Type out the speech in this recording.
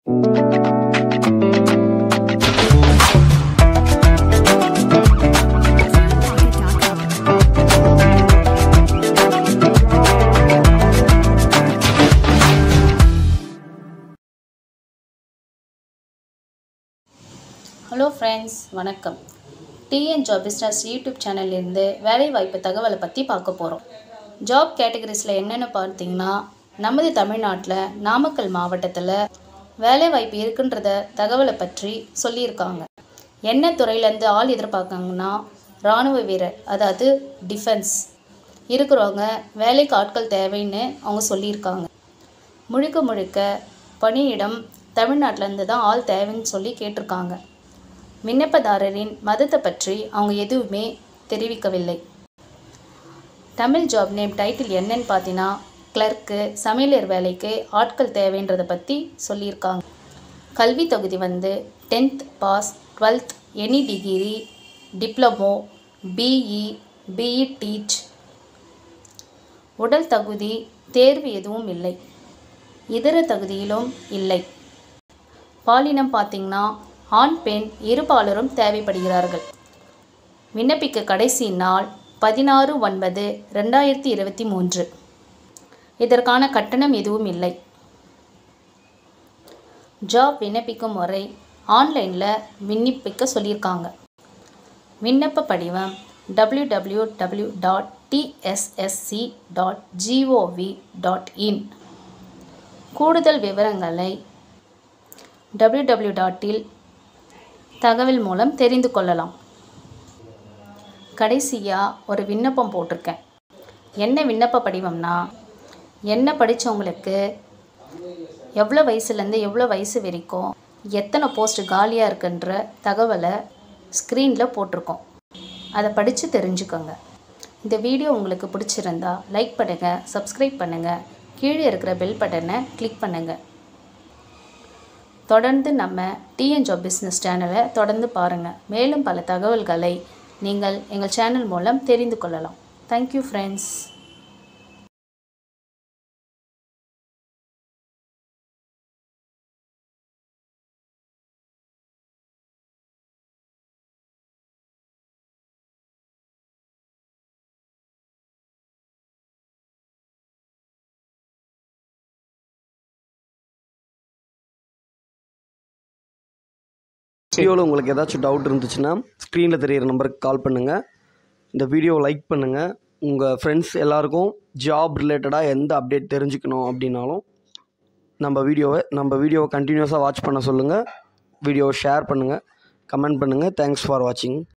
hello friends வணக்கம் TN job business YouTube சேனல்லேருந்து வேலைவாய்ப்பு தகவலை பற்றி பார்க்க போகிறோம் ஜாப் கேட்டகரிஸில் என்னென்னு பார்த்தீங்கன்னா நமது தமிழ்நாட்டில் நாமக்கல் மாவட்டத்தில் வேலைவாய்ப்பு இருக்குன்றத தகவலை பற்றி சொல்லியிருக்காங்க என்ன துறையிலேருந்து ஆள் எதிர்பார்க்காங்கன்னா இராணுவ வீரர் அதாவது டிஃபென்ஸ் இருக்கிறவங்க வேலைக்கு ஆட்கள் தேவைன்னு அவங்க சொல்லியிருக்காங்க முழுக்க முழுக்க பணியிடம் தமிழ்நாட்டிலேருந்து தான் ஆள் தேவைன்னு சொல்லி கேட்டிருக்காங்க விண்ணப்பதாரரின் மதத்தை பற்றி அவங்க எதுவுமே தெரிவிக்கவில்லை தமிழ் ஜாப் நேம் டைட்டில் என்னன்னு பார்த்தீங்கன்னா கிளர்க்கு சமையலர் வேலைக்கு ஆட்கள் தேவைன்றதை பற்றி சொல்லியிருக்காங்க கல்வி தகுதி வந்து tenth pass twelfth any degree diploma BE BE tech உடல் தகுதி தேர்வு எதுவும் இல்லை இதர தகுதியிலும் இல்லை பாலினம் பார்த்திங்கன்னா ஆண் பெண் இருபாலரும் தேவைப்படுகிறார்கள் விண்ணப்பிக்க கடைசி நாள் பதினாறு ஒன்பது ரெண்டாயிரத்தி இருபத்தி மூன்று இதற்கான கட்டணம் எதுவும் இல்லை ஜாப் விண்ணப்பிக்கும் முறை ஆன்லைனில் விண்ணப்பிக்க சொல்லியிருக்காங்க விண்ணப்ப படிவம் W W W dot TSSC dot GOV dot in கூடுதல் விவரங்களை டபிள்யூ டபிள்யூ டாட்டில் தகவல் மூலம் தெரிந்து கொள்ளலாம் கடைசியாக ஒரு விண்ணப்பம் போட்டிருக்கேன் என்ன விண்ணப்ப படிவம்னா என்ன படித்தவங்களுக்கு எவ்வளோ வயசுலேருந்து எவ்வளோ வயசு வரைக்கும் எத்தனை போஸ்ட் காலியாக இருக்குன்ற தகவலை ஸ்க்ரீனில் போட்டிருக்கோம் அதை படித்து தெரிஞ்சுக்கோங்க இந்த வீடியோ உங்களுக்கு பிடிச்சிருந்தா லைக் பண்ணுங்கள் சப்ஸ்கிரைப் பண்ணுங்கள் கீழே இருக்கிற பெல் பட்டனை கிளிக் பண்ணுங்கள் தொடர்ந்து நம்ம டிஎன் ஜாப் பிஸ்னஸ் சேனலை தொடர்ந்து பாருங்கள் மேலும் பல தகவல்களை நீங்கள் எங்கள் சேனல் மூலம் தெரிந்து கொள்ளலாம் தேங்க்யூ ஃப்ரெண்ட்ஸ் வீடியோவில் உங்களுக்கு ஏதாச்சும் டவுட் இருந்துச்சுன்னா ஸ்க்ரீனில் தெரியிற நம்பருக்கு கால் பண்ணுங்கள் இந்த வீடியோவை லைக் பண்ணுங்கள் உங்கள் ஃப்ரெண்ட்ஸ் எல்லாருக்கும் ஜாப் ரிலேட்டடாக எந்த அப்டேட் தெரிஞ்சுக்கணும் அப்படின்னாலும் நம்ம வீடியோவை நம்ம வீடியோவை கண்டினியூஸாக வாட்ச் பண்ண சொல்லுங்கள் வீடியோவை ஷேர் பண்ணுங்கள் கமெண்ட் பண்ணுங்கள் தேங்க்ஸ் ஃபார் வாட்சிங்